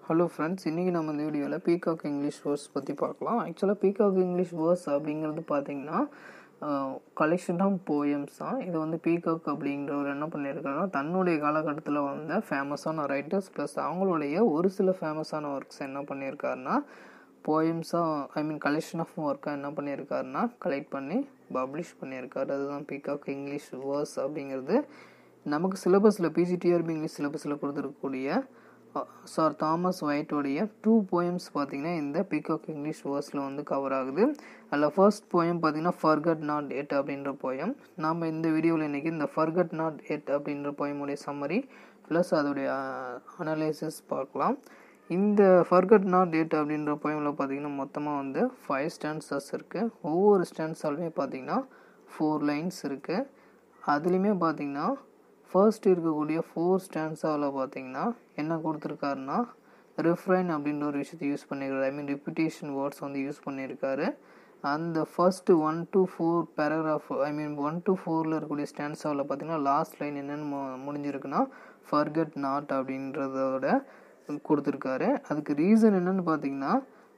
hello friends இன்றைக்கி நம்ம இந்த வீடியோவில் பீகாக் இங்கிலீஷ் வேர்ஸ் பற்றி பார்க்கலாம் ஆக்சுவலாக பீகாக் இங்கிலீஷ் வேர்ஸ் அப்படிங்கிறது பார்த்தீங்கன்னா கலெக்ஷன் ஆஃப் போயம்ஸ் தான் இது வந்து பீகாக் அப்படிங்கிறவர் என்ன பண்ணியிருக்காருன்னா தன்னுடைய காலகட்டத்தில் வந்த ஃபேமஸான ரைட்டர்ஸ் ப்ளஸ் அவங்களுடைய ஒரு சில ஃபேமஸான ஒர்க்ஸ் என்ன பண்ணியிருக்காருன்னா போயம்ஸாக ஐ மீன் கலெக்ஷன் ஆஃப் ஒர்க்காக என்ன பண்ணியிருக்காருன்னா கலெக்ட் பண்ணி பப்ளிஷ் பண்ணியிருக்காரு அதுதான் பீகாக் இங்கிலீஷ் வேர்ஸ் அப்படிங்கிறது நமக்கு சிலபஸில் பிஜிடிஆர்பி இங்கிலீஷ் சிலபஸில் கொடுத்துருக்கக்கூடிய சார் தாமஸ் ஒயிட்டோடைய டூ போயம்ஸ் பார்த்தீங்கன்னா இந்த பீகாக் இங்கிலீஷ் வேர்ஸில் வந்து கவர் ஆகுது அதில் ஃபர்ஸ்ட் போயம் பார்த்தீங்கன்னா ஃபர்கட் நாட் எட் அப்படின்ற போயம் நாம் இந்த வீடியோவில் இன்றைக்கி இந்த ஃபர்கட் நாட் எட் அப்படின்ற போயமுடைய சம்மரி ப்ளஸ் அதோடைய அனலைசிஸ் பார்க்கலாம் இந்த ஃபர்கட் நாட் எட் அப்படின்ற போயமில் பார்த்தீங்கன்னா மொத்தமாக வந்து ஃபைவ் ஸ்டான்சஸ் இருக்குது ஒவ்வொரு ஸ்டான்ஸாலுமே பார்த்தீங்கன்னா ஃபோர் லைன்ஸ் இருக்குது அதுலேயுமே பார்த்தீங்கன்னா ஃபர்ஸ்ட் இருக்கக்கூடிய ஃபோர் ஸ்டான்ஸாவில் பார்த்தீங்கன்னா என்ன கொடுத்துருக்காருன்னா ரிஃப்ரைன் அப்படின்ற ஒரு விஷயத்தை யூஸ் பண்ணியிருக்காரு ஐ மீன் ரிப்பிட்டேஷன் வேர்ட்ஸ் வந்து யூஸ் பண்ணியிருக்காரு அந்த first one to four paragraph I mean one to ஃபோரில் இருக்கக்கூடிய ஸ்டான்ஸாவில் பார்த்தீங்கன்னா லாஸ்ட் லைன் என்னென்னு மு முடிஞ்சிருக்குன்னா ஃபர்கட் நாட் அப்படின்றதோட கொடுத்துருக்காரு அதுக்கு ரீசன் என்னென்னு பார்த்தீங்கன்னா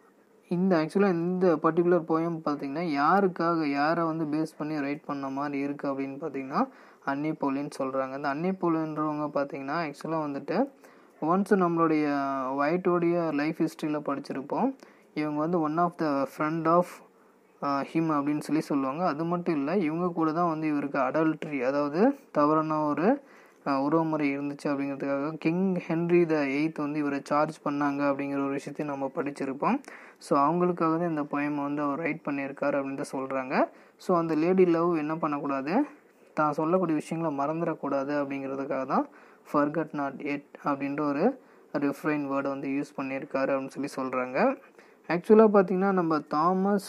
இந்த ஆக்சுவலாக இந்த பர்டிகுலர் போயம் பார்த்தீங்கன்னா யாருக்காக யாரை வந்து பேஸ் பண்ணி ரைட் பண்ண மாதிரி இருக்குது அப்படின்னு பார்த்தீங்கன்னா அன்னி போலின்னு சொல்கிறாங்க இந்த அன்னி போலின்றவங்க பார்த்தீங்கன்னா ஆக்சுவலாக வந்துட்டு ஒன்ஸ் நம்மளுடைய ஒயிட்டோடைய லைஃப் ஹிஸ்ட்ரியில் படிச்சிருப்போம் இவங்க வந்து one of the friend of him அப்படின்னு சொல்லி சொல்லுவாங்க அது மட்டும் இல்லை இவங்க கூட தான் வந்து இவருக்கு அடல்ட்ரி அதாவது தவறான ஒரு உறவுமுறை இருந்துச்சு அப்படிங்கிறதுக்காக கிங் ஹென்ரி த எயித் வந்து இவரை சார்ஜ் பண்ணாங்க அப்படிங்கிற ஒரு விஷயத்தையும் நம்ம படிச்சிருப்போம் ஸோ அவங்களுக்காக தான் இந்த போயமை வந்து அவர் ரைட் பண்ணியிருக்காரு அப்படின்னு தான் சொல்கிறாங்க ஸோ அந்த லேடி லவ் என்ன பண்ணக்கூடாது தான் சொல்லக்கூடிய விஷயங்களை மறந்துடக்கூடாது அப்படிங்கிறதுக்காக தான் ஃபர்கட் நாட் எட் அப்படின்ற ஒரு ரிஃப்ரைன் வேர்டை வந்து யூஸ் பண்ணியிருக்காரு அப்படின்னு சொல்லி சொல்கிறாங்க ஆக்சுவலாக பார்த்திங்கன்னா நம்ம தாமஸ்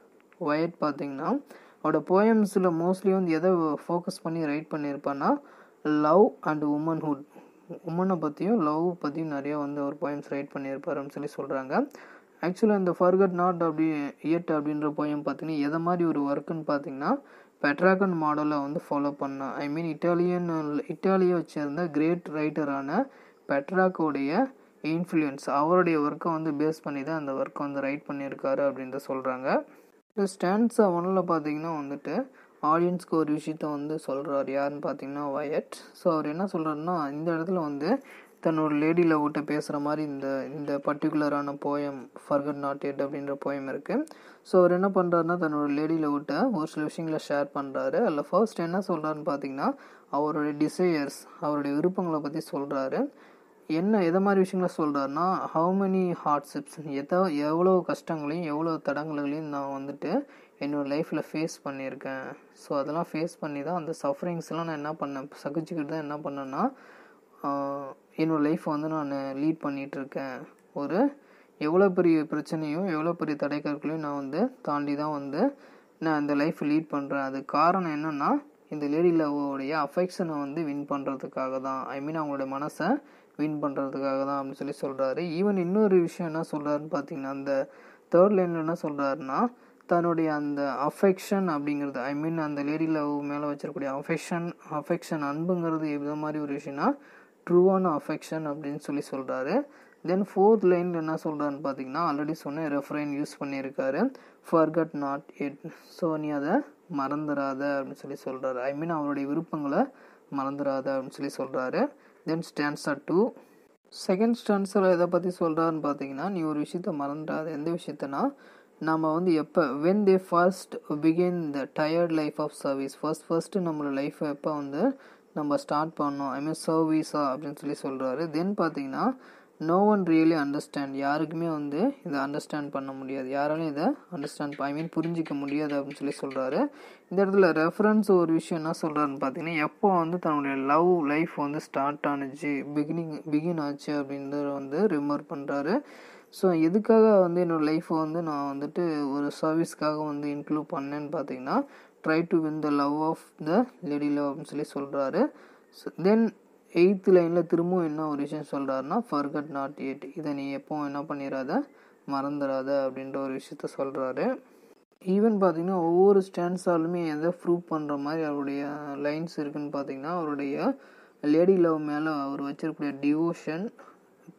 ஒயட் பார்த்திங்கன்னா அவரோட போயம்ஸில் மோஸ்ட்லி வந்து எதை ஃபோக்கஸ் பண்ணி ரைட் பண்ணியிருப்பான்னா லவ் அண்ட் உமன்ஹுட் உமனை பற்றியும் லவ் பற்றியும் நிறையா வந்து ஒரு போயம்ஸ் ரைட் பண்ணியிருப்பாருன்னு சொல்லி சொல்கிறாங்க ஆக்சுவலாக இந்த ஃபர்கட் நாட் அப்படி இயட் அப்படின்ற போயம் பார்த்தீங்கன்னா எதை மாதிரி ஒரு ஒர்க்குன்னு பார்த்தீங்கன்னா பெட்ராகன் மாடலை வந்து ஃபாலோ பண்ண ஐ மீன் இட்டாலியன் இட்டாலியை வச்சிருந்த கிரேட் ரைட்டரான பெட்ராக்கோடைய இன்ஃப்ளூயன்ஸ் அவருடைய ஒர்க்கை வந்து பேஸ் பண்ணி தான் அந்த ஒர்க்கை வந்து ரைட் பண்ணியிருக்காரு அப்படின்ட்டு சொல்கிறாங்க இப்போ ஸ்டாண்ட்ஸா ஒன்றில் பார்த்தீங்கன்னா வந்துட்டு ஆடியன்ஸ்க்கு ஒரு விஷயத்த வந்து சொல்கிறார் யாருன்னு பார்த்தீங்கன்னா வயட் ஸோ அவர் என்ன சொல்கிறாருன்னா இந்த இடத்துல வந்து தன்னோட லேடி லவ்கிட்ட பேசுகிற மாதிரி இந்த இந்த பர்டிகுலரான போயம் ஃபர்கட் நாட் எட் அப்படின்ற போயம் இருக்குது ஸோ அவர் என்ன பண்ணுறாருன்னா தன்னோட லேடி லவ்கிட்ட ஒரு சில விஷயங்களை ஷேர் பண்ணுறாரு அதில் ஃபர்ஸ்ட் என்ன சொல்கிறாருன்னு பார்த்தீங்கன்னா அவருடைய டிசையர்ஸ் அவருடைய விருப்பங்களை பற்றி சொல்கிறாரு என்ன எதை மாதிரி விஷயங்களை சொல்கிறாருன்னா ஹவு மெனி ஹார்ட்ஷிப்ஸ் எதோ எவ்வளோ கஷ்டங்களையும் எவ்வளோ தடங்கல்களையும் நான் வந்துட்டு என்னோடய லைஃப்பில் ஃபேஸ் பண்ணியிருக்கேன் ஸோ அதெல்லாம் ஃபேஸ் பண்ணி தான் அந்த சஃபரிங்ஸ்லாம் நான் என்ன பண்ணேன் சகிச்சுக்கிட்டு தான் என்ன பண்ணேன்னா என்னோடய லைஃப்பை வந்து நான் லீட் பண்ணிகிட்ருக்கேன் ஒரு எவ்வளோ பெரிய பிரச்சனையும் எவ்வளோ பெரிய தடைக்கற்களையும் நான் வந்து தாண்டி தான் வந்து நான் இந்த லைஃப்பை லீட் பண்ணுறேன் அது காரணம் என்னென்னா இந்த லேடி லவ்வோடைய அஃபெக்ஷனை வந்து வின் பண்ணுறதுக்காக தான் ஐ மீன் அவங்களோட மனசை வின் பண்ணுறதுக்காக தான் அப்படின்னு சொல்லி சொல்கிறாரு ஈவன் இன்னொரு விஷயம் என்ன சொல்கிறாருன்னு பார்த்தீங்கன்னா அந்த தேர்ட் லைனில் என்ன சொல்கிறாருன்னா தன்னுடைய அந்த அஃபெக்ஷன் அப்படிங்கிறது ஐ மீன் அந்த லேடி லவ் மேலே வச்சிருக்கக்கூடிய அஃபெக்ஷன் அஃபெக்ஷன் அன்புங்கிறது எது மாதிரி ஒரு விஷயம்னா ட்ரூவான அஃபெக்ஷன் அப்படின்னு சொல்லி சொல்கிறாரு தென் ஃபோர்த் லைனில் என்ன சொல்கிறாருன்னு பார்த்தீங்கன்னா ஆல்ரெடி சொன்ன ரெஃபரைன் யூஸ் பண்ணியிருக்காரு ஃபர்கட் நாட் எட் ஸோ நீ அதை மறந்துடாத அப்படின்னு சொல்லி சொல்கிறாரு ஐ மீன் அவருடைய விருப்பங்களை மறந்துடாத அப்படின்னு சொல்லி சொல்கிறாரு தென் ஸ்டான்ஸா டூ செகண்ட் ஸ்டான்ஸில் எதை பற்றி சொல்கிறாருன்னு பார்த்தீங்கன்னா நீ ஒரு விஷயத்த மறந்துடாத எந்த விஷயத்தனா நம்ம வந்து எப்போ when they first begin the tired life of service first first நம்மளோட லைஃப்பை எப்போ வந்து நம்ம ஸ்டார்ட் பண்ணோம் ஐ மீன் சர்வீஸா அப்படின்னு சொல்லி சொல்கிறாரு தென் பார்த்தீங்கன்னா நோ ஒன் ரியலி அண்டர்ஸ்டாண்ட் யாருக்குமே வந்து இதை அண்டர்ஸ்டாண்ட் பண்ண முடியாது யாராலையும் இதை அண்டர்ஸ்டாண்ட் ஐ மீன் புரிஞ்சிக்க முடியாது அப்படின்னு சொல்லி சொல்கிறாரு இந்த இடத்துல ரெஃபரன்ஸ் ஒரு விஷயம் என்ன சொல்கிறாருன்னு பார்த்தீங்கன்னா எப்போ வந்து தன்னுடைய லவ் லைஃப் வந்து ஸ்டார்ட் ஆனுச்சு பிகினிங் பிகின் ஆச்சு அப்படின்றத வந்து ரிமர் பண்ணுறாரு ஸோ எதுக்காக வந்து என்னோடய லைஃப்பை வந்து நான் வந்துட்டு ஒரு சர்வீஸ்க்காக வந்து இன்க்ளூட் பண்ணேன்னு பார்த்தீங்கன்னா try to win the love of the lady love அப்படின்னு சொல்லி சொல்கிறாரு தென் எயித்து லைனில் திரும்பவும் என்ன ஒரு விஷயம் சொல்கிறாருன்னா ஃபர்கட் நாட் எயிட் இதை நீ எப்போவும் என்ன பண்ணிடாத மறந்துடாத அப்படின்ற ஒரு விஷயத்த சொல்கிறாரு ஈவன் பார்த்தீங்கன்னா ஒவ்வொரு ஸ்டாண்ட்ஸாலுமே எதை ப்ரூவ் பண்ணுற மாதிரி அவருடைய லைன்ஸ் இருக்குன்னு பார்த்தீங்கன்னா அவருடைய லேடி லவ் மேலே அவர் வச்சிருக்கக்கூடிய டிவோஷன்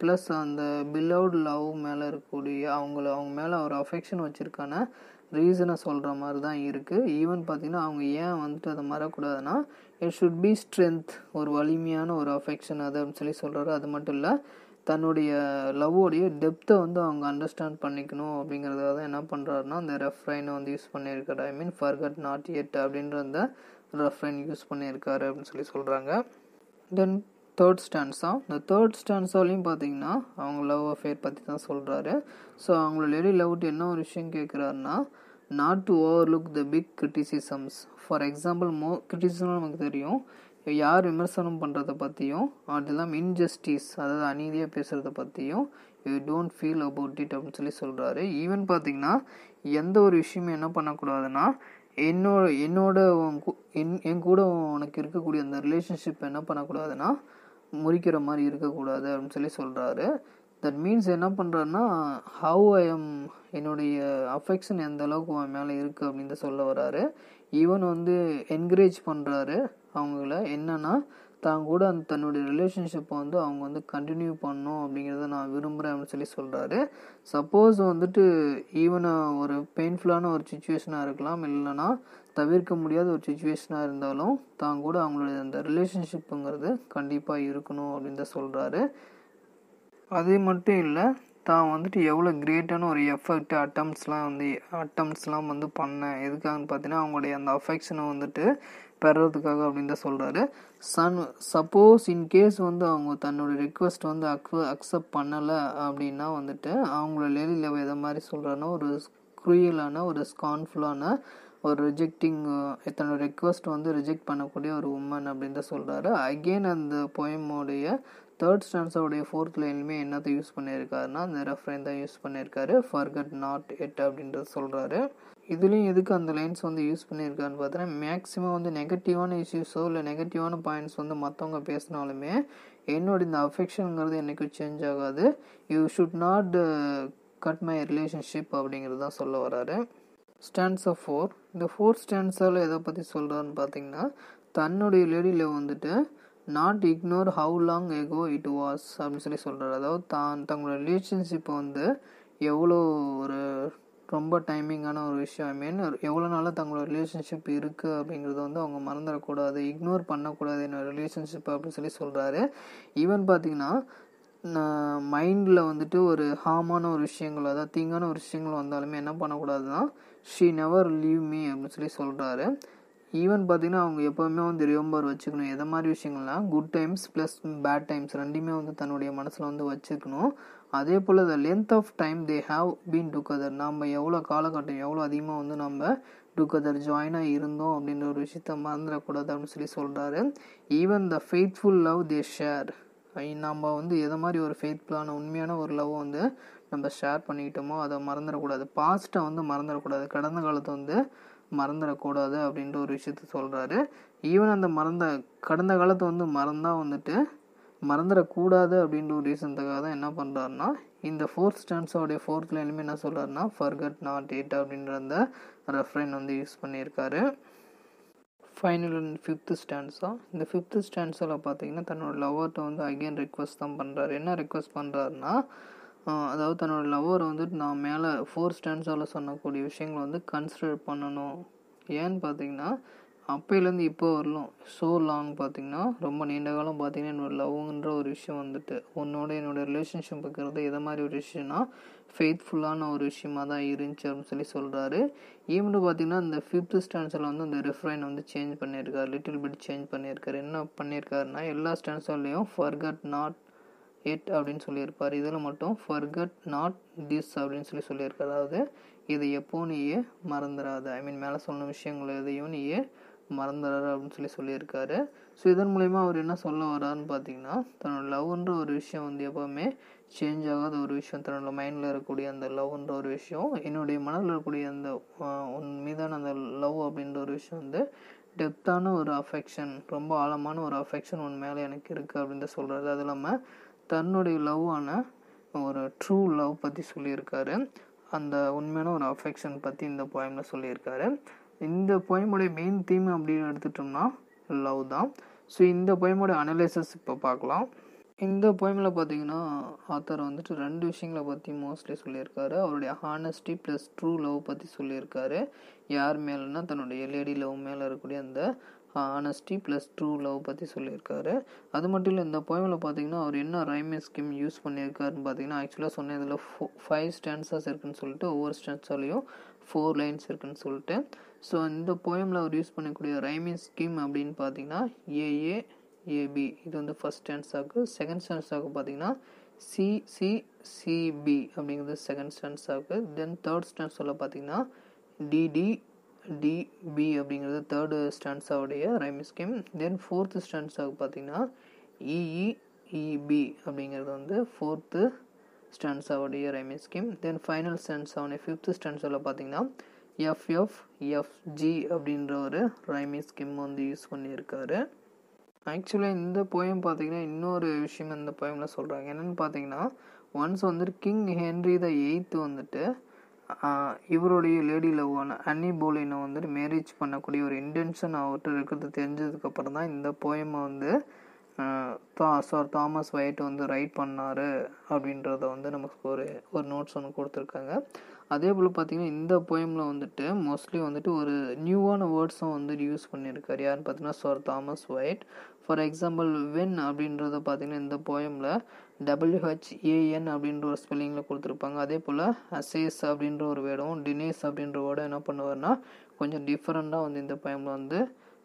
ப்ளஸ் அந்த பிலவுட் லவ் மேலே இருக்கக்கூடிய அவங்கள அவங்க மேலே ஒரு அஃபெக்ஷன் வச்சுருக்கான ரீசனை சொல்கிற மாதிரி தான் இருக்குது ஈவன் பார்த்தீங்கன்னா அவங்க ஏன் வந்துட்டு அதை மறக்கூடாதுன்னா இட் ஷுட் பி ஸ்ட்ரென்த் ஒரு வலிமையான ஒரு அஃபெக்ஷன் அது அப்படின்னு சொல்லி சொல்கிறாரு அது மட்டும் இல்லை தன்னுடைய லவ்வோடைய டெப்த்தை வந்து அவங்க அண்டர்ஸ்டாண்ட் பண்ணிக்கணும் அப்படிங்கிறதுக்காக தான் என்ன பண்ணுறாருன்னா அந்த ரெஃப்ரைனை வந்து யூஸ் பண்ணியிருக்காரு I mean forgot not yet அப்படின்ற அந்த ரெஃப்ரைன் யூஸ் பண்ணியிருக்காரு அப்படின்னு சொல்லி சொல்கிறாங்க தென் தேர்ட் ஸ்டான்ஸா இந்த தேர்ட் ஸ்டான்ஸாலையும் பார்த்தீங்கன்னா அவங்க லவ் அஃபேர் பற்றி தான் சொல்கிறாரு ஸோ அவங்கள லேடி லவ்ட்டு என்ன ஒரு விஷயம் கேட்குறாருன்னா not to overlook the big criticisms for example more criticism நமக்கு தெரியும் யார் விமர்சனம் பண்ணுறதை பற்றியும் அது இல்லாமல் இன்ஜஸ்டிஸ் அதாவது அநீதியாக பேசுகிறத பற்றியும் you don't feel about it அப்படின்னு சொல்லி சொல்கிறாரு ஈவன் பார்த்தீங்கன்னா எந்த ஒரு விஷயமும் என்ன பண்ணக்கூடாதுன்னா என்னோட என்னோட உன் கூ- என் என் கூட உனக்கு இருக்கக்கூடிய அந்த ரிலேஷன்ஷிப் என்ன பண்ணக்கூடாதுன்னா முறிக்கிற மாதிரி இருக்கக்கூடாது அப்படின்னு சொல்லி சொல்கிறாரு தட் மீன்ஸ் என்ன பண்ணுறாருன்னா ஹவு ஐ எம் என்னுடைய அஃபெக்ஷன் எந்த அளவுக்கு அவன் மேலே இருக்குது அப்படின்னு சொல்ல வராரு ஈவன் வந்து என்கரேஜ் பண்ணுறாரு அவங்கள என்னன்னா தான் கூட அந்த தன்னுடைய ரிலேஷன்ஷிப்பை வந்து அவங்க வந்து கண்டினியூ பண்ணணும் அப்படிங்கிறத நான் விரும்புகிறேன் அப்படின்னு சொல்லி சொல்கிறாரு சப்போஸ் வந்துட்டு ஈவனாக ஒரு பெயின்ஃபுல்லான ஒரு சுச்சுவேஷனாக இருக்கலாம் இல்லைன்னா தவிர்க்க முடியாத ஒரு சுச்சுவேஷனாக இருந்தாலும் தான் கூட அவங்களுடைய அந்த ரிலேஷன்ஷிப்புங்கிறது கண்டிப்பாக இருக்கணும் அப்படின்னு தான் சொல்கிறாரு அது மட்டும் இல்லை தான் வந்துட்டு எவ்வளோ கிரேட்டான ஒரு எஃபர்ட் அட்டம்ஸ்லாம் வந்து அட்டம்ஸ்லாம் வந்து பண்ணேன் எதுக்காகன்னு பார்த்தீங்கன்னா அவங்களுடைய அந்த அஃபெக்ஷனை வந்துட்டு பெறதுக்காக அப்படின்னு தான் சொல்கிறாரு சன் சப்போஸ் இன்கேஸ் வந்து அவங்க தன்னோட ரிக்வெஸ்ட் வந்து அக் அக்செப்ட் பண்ணலை அப்படின்னா வந்துட்டு அவங்கள லேலியில் எதை மாதிரி சொல்கிறாருன்னா ஒரு குரியலான ஒரு ஸ்கான்ஃபுல்லான ஒரு ரிஜெக்டிங் தன்னோட ரெக்வஸ்ட் வந்து ரிஜெக்ட் பண்ணக்கூடிய ஒரு உமன் அப்படின்னு தான் சொல்கிறாரு அகெயின் அந்த போயமோடைய தேர்ட் ஸ்டான்ஸோடைய ஃபோர்த் லைன்லையுமே என்னத்தை யூஸ் பண்ணியிருக்காருன்னா அந்த ரெஃபரன் தான் யூஸ் பண்ணியிருக்காரு ஃபர்கட் நாட் எட் அப்படின்றது சொல்கிறாரு இதுலேயும் எதுக்கு அந்த லைன்ஸ் வந்து யூஸ் பண்ணியிருக்காருன்னு பார்த்தீங்கன்னா மேக்ஸிமம் வந்து நெகட்டிவான இஷ்யூஸோ இல்லை நெகட்டிவான பாயிண்ட்ஸ் வந்து மற்றவங்க பேசினாலுமே என்னோட இந்த அஃபெக்ஷனுங்கிறது என்றைக்கும் சேஞ்ச் ஆகாது you should not cut my relationship அப்படிங்கிறது தான் சொல்ல வராரு ஸ்டாண்ட்ஸ் ஆஃப் ஃபோர் இந்த ஃபோர் ஸ்டாண்ட்ஸால் எதை பற்றி சொல்கிறான்னு பார்த்தீங்கன்னா தன்னுடைய லேடியில் வந்துட்டு not ignore how long ago it was அப்படின்னு சொல்லி சொல்கிறாரு அதாவது தான் தங்களோட ரிலேஷன்ஷிப்பை வந்து எவ்வளோ ஒரு ரொம்ப டைமிங்கான ஒரு விஷயம் ஐ மீன் எவ்வளோ நாளாக தங்களோட ரிலேஷன்ஷிப் இருக்குது அப்படிங்கிறத வந்து அவங்க மறந்துடக்கூடாது இக்னோர் பண்ணக்கூடாது என்னோட ரிலேஷன்ஷிப் அப்படின்னு சொல்லி சொல்கிறாரு ஈவன் பார்த்தீங்கன்னா மைண்டில் வந்துட்டு ஒரு ஹாமான ஒரு விஷயங்கள் அதாவது தீங்கான ஒரு விஷயங்கள் வந்தாலுமே என்ன பண்ணக்கூடாதுன்னா ஷீ நெவர் லீவ் மீ அப்படின்னு சொல்லி சொல்கிறாரு ஈவன் பார்த்தீங்கன்னா அவங்க எப்போவுமே வந்து ரிமெம்பர் வச்சுக்கணும் எதை மாதிரி விஷயங்கள்லாம் good times plus bad times ரெண்டுமே வந்து தன்னுடைய மனசில் வந்து வச்சுக்கணும் அதே போல் the length of time they have been together நம்ம எவ்வளோ காலகட்டம் எவ்வளோ அதிகமாக வந்து நம்ம டுகெதர் ஜாயினாக இருந்தோம் அப்படின்ற ஒரு விஷயத்த மறந்துடக்கூடாது அப்படின்னு சொல்லி சொல்கிறாரு even the faithful love they share நம்ம வந்து எதை மாதிரி ஒரு ஃபெய்த்ஃபுல்லான உண்மையான ஒரு லவ் வந்து நம்ம ஷேர் பண்ணிக்கிட்டோமோ அதை மறந்துடக்கூடாது பாஸ்ட்டை வந்து மறந்துடக்கூடாது கடந்த காலத்தை வந்து மறந்துடக்கூடாது அப்படின்ற ஒரு விஷயத்த சொல்கிறாரு ஈவன் அந்த மறந்த கடந்த காலத்தை வந்து மறந்தால் வந்துட்டு மறந்துடக்கூடாது அப்படின்ற ஒரு ரீசன்த்துக்காக தான் என்ன பண்ணுறாருன்னா இந்த ஃபோர்த் ஸ்டான்ஸோடைய ஃபோர்த் லைனுமே என்ன சொல்கிறாருன்னா ஃபர்கட் நாட் எயிட் அப்படின்ற அந்த ரெஃபரன் வந்து யூஸ் பண்ணியிருக்காரு ஃபைனல் அண்ட் ஃபிஃப்த்து ஸ்டாண்ட்ஸாக இந்த ஃபிஃப்த்து ஸ்டாண்ட்ஸில் பார்த்தீங்கன்னா தன்னோட லவ்வர்கிட்ட வந்து அகெயின் ரெக்வஸ்ட் தான் பண்ணுறாரு என்ன ரெக்வஸ்ட் பண்ணுறாருன்னா அதாவது தன்னோட லவ்வர் வந்துட்டு நான் மேலே ஃபோர் ஸ்டாண்ட்ஸால் சொன்னக்கூடிய விஷயங்களை வந்து கன்சிடர் பண்ணணும் ஏன்னு பார்த்தீங்கன்னா அப்போலேருந்து இப்போ வரலும் ஸோ லாங் பார்த்தீங்கன்னா ரொம்ப நீண்ட காலம் பார்த்தீங்கன்னா என்னோட லவ்ங்கிற ஒரு விஷயம் வந்துட்டு உன்னோட என்னோட ரிலேஷன்ஷிப் இருக்கிறது எதை மாதிரி ஒரு விஷயம்னா ஃபெய்த்ஃபுல்லான ஒரு விஷயமா தான் இருந்துச்சு அப்படின்னு சொல்லி சொல்கிறாரு ஈவன் பார்த்தீங்கன்னா இந்த ஃபிஃப்த் ஸ்டாண்ட்ஸில் வந்து அந்த ரிஃப்ரைன் வந்து சேஞ்ச் பண்ணியிருக்காரு லிட்டில் பிட் சேஞ்ச் பண்ணியிருக்காரு என்ன பண்ணியிருக்காருன்னா எல்லா ஸ்டாண்ட்ஸ்லையும் ஃபர்கட் நாட் எட் அப்படின்னு சொல்லியிருப்பார் இதில் மட்டும் ஃபர்கட் நாட் திஸ் அப்படின்னு சொல்லி சொல்லியிருக்காரு அதாவது இதை எப்போ நீயே மறந்துடாத ஐ மீன் மேலே சொன்ன விஷயங்கள் எதையும் நீயே மறந்துடாரு அப்படின்னு சொல்லி சொல்லியிருக்காரு ஸோ இதன் மூலயமா அவர் என்ன சொல்ல வர்றாருன்னு பார்த்தீங்கன்னா தன்னோட லவ்ன்ற ஒரு விஷயம் வந்து எப்போவுமே சேஞ்ச் ஆகாத ஒரு விஷயம் தன்னோட மைண்டில் இருக்கக்கூடிய அந்த லவ்ன்ற ஒரு விஷயம் என்னுடைய மனதில் இருக்கக்கூடிய அந்த உன் மீதான அந்த லவ் அப்படின்ற ஒரு விஷயம் வந்து டெப்த்தான ஒரு அஃபெக்ஷன் ரொம்ப ஆழமான ஒரு அஃபெக்ஷன் உன் மேலே எனக்கு இருக்குது அப்படின்னு சொல்கிறாரு அது இல்லாமல் தன்னுடைய லவ்வான ஒரு ட்ரூ லவ் பற்றி சொல்லியிருக்காரு அந்த உண்மையான ஒரு அஃபெக்ஷன் பற்றி இந்த போயமில் சொல்லியிருக்காரு இந்த போயமுடைய மெயின் தீம் அப்படின்னு எடுத்துட்டோம்னா லவ் தான் ஸோ இந்த போயமோட அனலைசஸ் இப்போ பார்க்கலாம் இந்த போயமில் பார்த்தீங்கன்னா ஆத்தர் வந்துட்டு ரெண்டு விஷயங்களை பற்றி மோஸ்ட்லி சொல்லியிருக்காரு அவருடைய ஹானஸ்டி ப்ளஸ் ட்ரூ லவ் பற்றி சொல்லியிருக்காரு யார் மேலேனா தன்னுடைய லேடி லவ் மேலே இருக்கக்கூடிய அந்த ஹானஸ்டி ப்ளஸ் ட்ரூ லவ் பற்றி சொல்லியிருக்காரு அது மட்டும் இல்லை இந்த போயமில் பார்த்தீங்கன்னா அவர் என்ன ரைமிங் ஸ்கீம் யூஸ் பண்ணியிருக்காருன்னு பார்த்தீங்கன்னா ஆக்சுவலாக சொன்ன இதில் ஃபோ ஃபைவ் ஸ்டான்சஸ் இருக்குன்னு சொல்லிட்டு ஒவ்வொரு ஸ்டான்ஸாலையும் ஃபோர் லைன்ஸ் இருக்குன்னு சொல்லிட்டு ஸோ இந்த போயமில் அவர் யூஸ் பண்ணக்கூடிய ரைமிங் ஸ்கீம் அப்படின்னு பார்த்தீங்கன்னா ஏஏ ஏபி இது வந்து ஃபஸ்ட் ஸ்டான்ஸாக்கு செகண்ட் ஸ்டான்ஸாக்கு பார்த்தீங்கன்னா சிசிசிபி அப்படிங்கிறது செகண்ட் ஸ்டான்ஸாக்கு தென் தேர்ட் ஸ்டான்ஸில் பார்த்தீங்கன்னா டிடி டிபி அப்படிங்கிறது தேர்டு ஸ்டான்ஸாவுடைய ரைமிங் ஸ்கீம் தென் ஃபோர்த்து ஸ்டான்ஸாக பார்த்தீங்கன்னா இஇஇபி அப்படிங்கிறது வந்து ஃபோர்த்து ஸ்டான்ஸாவுடைய ரைமிங் ஸ்கீம் தென் ஃபைனல் ஸ்டான்ஸாவுடைய ஃபிஃப்த்து ஸ்டான்ஸில் பார்த்தீங்கன்னா எஃப்எஃப் எஃப்ஜி அப்படின்ற ஒரு ரைமிங் ஸ்கீம் வந்து யூஸ் பண்ணியிருக்காரு ஆக்சுவலாக இந்த போயம் பார்த்தீங்கன்னா இன்னொரு விஷயம் இந்த போயமில் சொல்கிறாங்க என்னென்னு பார்த்தீங்கன்னா ஒன்ஸ் வந்துட்டு கிங் ஹென்ரி த எயித்து வந்துட்டு இவருடைய லேடி லவ்வான அன்னி போலினை வந்துட்டு மேரேஜ் பண்ணக்கூடிய ஒரு இன்டென்ஷன் அவர்கிட்ட இருக்கிறது தெரிஞ்சதுக்கப்புறம் தான் இந்த போயமை வந்து தா சார் தாமஸ் ஒயிட் வந்து ரைட் பண்ணார் அப்படின்றத வந்து நமக்கு ஒரு ஒரு நோட்ஸ் ஒன்று கொடுத்துருக்காங்க அதே போல் பார்த்தீங்கன்னா இந்த போயமில் வந்துட்டு மோஸ்ட்லி வந்துட்டு ஒரு நியூவான வேர்ட்ஸும் வந்துட்டு யூஸ் பண்ணியிருக்காரு யாருன்னு பார்த்தீங்கன்னா sir Thomas Wyatt for example when அப்படின்றத பார்த்தீங்கன்னா இந்த போயமில் டபிள்யூஹெச்ஏஎன் அப்படின்ற ஒரு ஸ்பெல்லிங்கில் கொடுத்துருப்பாங்க அதே போல் அசேஸ் அப்படின்ற ஒரு வேர்டும் டினேஸ் அப்படின்ற வேர்டும் என்ன பண்ணுவார்னா கொஞ்சம் டிஃப்ரெண்ட்டாக வந்து இந்த போயமில் வந்து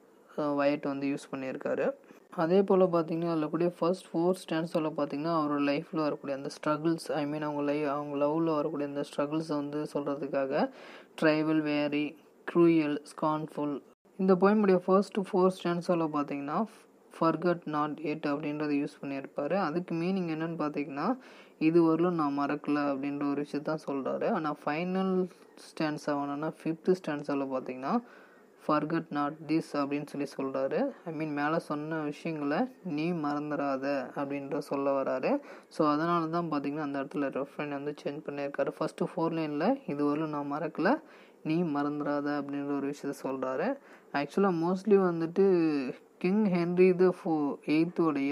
ஒயிட் வந்து யூஸ் பண்ணியிருக்காரு அதே போல் பார்த்தீங்கன்னா அதில் கூடிய ஃபர்ஸ்ட் ஃபோர் ஸ்டாண்ட்ஸில் பார்த்தீங்கன்னா அவரோட லைஃப்பில் வரக்கூடிய அந்த ஸ்ட்ரகிள்ஸ் ஐ மீன் அவங்க லைஃப் அவங்க லவ்வில் வரக்கூடிய அந்த ஸ்ட்ரகிள்ஸை வந்து சொல்கிறதுக்காக ட்ரைவல் வேரி க்ரூயல் ஸ்கான்ஃபுல் இந்த போயமுடைய ஃபர்ஸ்ட் ஃபோர் ஸ்டாண்ட்ஸில் பார்த்தீங்கன்னா ஃபர்கட் நாட் எட் அப்படின்றத யூஸ் பண்ணியிருப்பார் அதுக்கு மீனிங் என்னன்னு பார்த்தீங்கன்னா இது வரலும் நான் மறக்கல அப்படின்ற ஒரு விஷயத்தான் சொல்கிறாரு ஆனால் ஃபைனல் ஸ்டாண்ட்ஸ் ஆகணும்னா ஃபிஃப்த்து ஸ்டாண்ட்ஸில் பார்த்தீங்கன்னா ஃபர்கட் நாட் திஸ் அப்படின்னு சொல்லி சொல்கிறாரு ஐ மீன் மேலே சொன்ன விஷயங்களை நீ மறந்துடாத அப்படின்ற சொல்ல வராரு ஸோ அதனால தான் பார்த்தீங்கன்னா அந்த இடத்துல ரெஃபரன் வந்து சேஞ்ச் பண்ணியிருக்காரு ஃபஸ்ட்டு ஃபோர் லைனில் இது வரலும் நான் மறக்கல நீ மறந்துடாத அப்படின்ற ஒரு விஷயத்த சொல்கிறாரு ஆக்சுவலாக மோஸ்ட்லி வந்துட்டு கிங் ஹென்ரி த ஃபோ எயித்தோடைய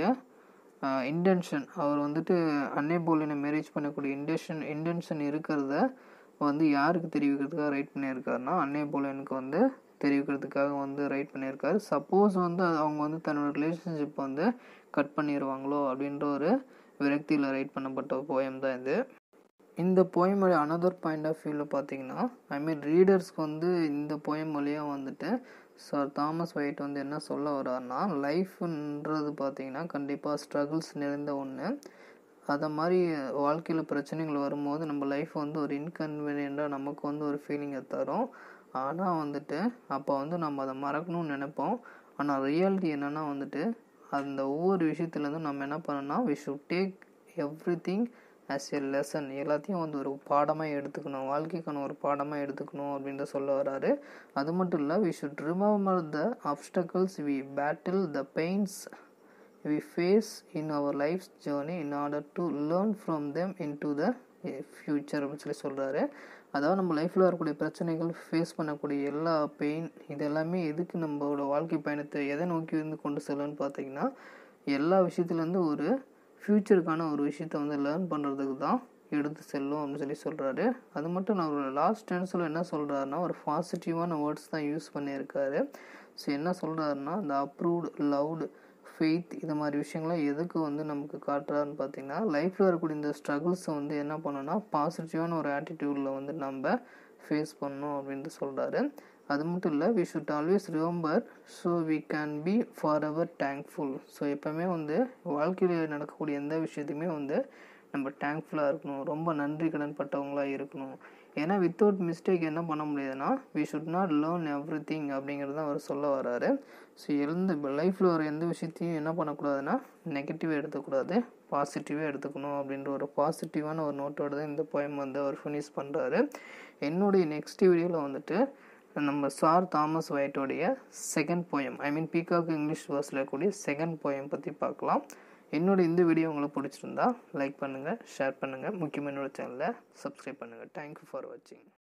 இன்டென்ஷன் அவர் வந்துட்டு அன்னை போலினை மேரேஜ் பண்ணக்கூடிய இன்டென்ஷன் இன்டென்ஷன் இருக்கிறத வந்து யாருக்கு தெரிவிக்கிறதுக்காக ரைட் பண்ணியிருக்காருன்னா அன்னை போலினுக்கு வந்து தெரிவிக்கிறதுக்காக வந்து ரைட் பண்ணியிருக்காரு சப்போஸ் வந்து அவங்க வந்து தன்னோட ரிலேஷன்ஷிப் வந்து கட் பண்ணிடுவாங்களோ அப்படின்ற ஒரு விரக்தியில் ரைட் பண்ணப்பட்ட போயம் தான் இது இந்த போயமோட அனதர் பாயிண்ட் ஆஃப் வியூவில் பார்த்தீங்கன்னா ஐ மீன் ரீடர்ஸ்க்கு வந்து இந்த போயம் வழியாக வந்துட்டு சார் தாமஸ் ஒயிட் வந்து என்ன சொல்ல வர்றாருன்னா லைஃப்ன்றது பார்த்தீங்கன்னா கண்டிப்பாக ஸ்ட்ரகிள்ஸ் நிறைந்த ஒன்று அதை மாதிரி வாழ்க்கையில் பிரச்சனைகள் வரும்போது நம்ம லைஃப் வந்து ஒரு இன்கன்வீனியண்ட்டாக நமக்கு வந்து ஒரு ஃபீலிங்கை தரும் ஆனால் வந்துட்டு அப்போ வந்து நம்ம அதை மறக்கணும்னு நினைப்போம் ஆனால் ரியாலிட்டி என்னென்னா வந்துட்டு அந்த ஒவ்வொரு விஷயத்துலேருந்தும் நம்ம என்ன பண்ணோம்னா we should take everything as a lesson எல்லாத்தையும் வந்து ஒரு பாடமாக எடுத்துக்கணும் வாழ்க்கைக்கான ஒரு பாடமாக எடுத்துக்கணும் அப்படின்ற சொல்ல வராரு அது மட்டும் இல்லை we should remember the obstacles we battle the pains we face in our life journey in order to learn from them into the future அப்படின்னு சொல்லி சொல்கிறாரு அதாவது நம்ம லைஃப்பில் வரக்கூடிய பிரச்சனைகள் ஃபேஸ் பண்ணக்கூடிய எல்லா பெயின் இது எல்லாமே எதுக்கு நம்மளோட வாழ்க்கை பயணத்தை எதை நோக்கி வந்து கொண்டு செல்லுன்னு பார்த்தீங்கன்னா எல்லா விஷயத்துலேருந்து ஒரு ஃப்யூச்சருக்கான ஒரு விஷயத்த வந்து லேர்ன் பண்ணுறதுக்கு தான் எடுத்து செல்லும் அப்படின்னு சொல்லி சொல்கிறாரு அது மட்டும் நான் ஒரு லாஸ்ட் டென்ஸில் என்ன சொல்கிறாருன்னா ஒரு பாசிட்டிவான வேர்ட்ஸ் தான் யூஸ் பண்ணியிருக்காரு ஸோ என்ன சொல்கிறாருன்னா இந்த அப்ரூவ்டு லவ்டு ஃபெய்த் இது மாதிரி விஷயங்கள்லாம் எதுக்கு வந்து நமக்கு காட்டுறாருன்னு பார்த்தீங்கன்னா லைஃப்பில் வரக்கூடிய இந்த ஸ்ட்ரகிள்ஸை வந்து என்ன பண்ணோன்னா பாசிட்டிவான ஒரு ஆட்டிடியூடில் வந்து நம்ம ஃபேஸ் பண்ணணும் அப்படின்ட்டு சொல்கிறாரு அது மட்டும் இல்லை we should always remember so we can be forever thankful so எப்போவுமே வந்து வாழ்க்கையில் நடக்கக்கூடிய எந்த விஷயத்தையுமே வந்து நம்ம தேங்க்ஃபுல்லாக இருக்கணும் ரொம்ப நன்றி கடன் பட்டவங்களாக இருக்கணும் ஏன்னா வித்தவுட் மிஸ்டேக் என்ன பண்ண முடியாதுன்னா we should not learn everything அப்படிங்கிறது அவர் சொல்ல வராரு ஸோ எந்த லைஃப்பில் வர எந்த விஷயத்தையும் என்ன பண்ணக்கூடாதுன்னா நெகட்டிவாக எடுத்துக்கூடாது பாசிட்டிவாக எடுத்துக்கணும் அப்படின்ற ஒரு பாசிட்டிவான ஒரு நோட்டோடு தான் இந்த போயம் வந்து அவர் ஃபினிஷ் பண்ணுறாரு என்னுடைய நெக்ஸ்ட் வீடியோவில் வந்துட்டு நம்ம சார் தாமஸ் ஒயிட்டோடைய second poem I mean Peacock English வேர்ஸில் கூடிய செகண்ட் போயம் பற்றி பார்க்கலாம் என்னோட இந்த வீடியோ உங்களுக்கு பிடிச்சிருந்தா லைக் பண்ணுங்கள் ஷேர் பண்ணுங்கள் முக்கியமாக என்னோட சேனலை சப்ஸ்கிரைப் பண்ணுங்கள் தேங்க்யூ ஃபார் வாட்சிங்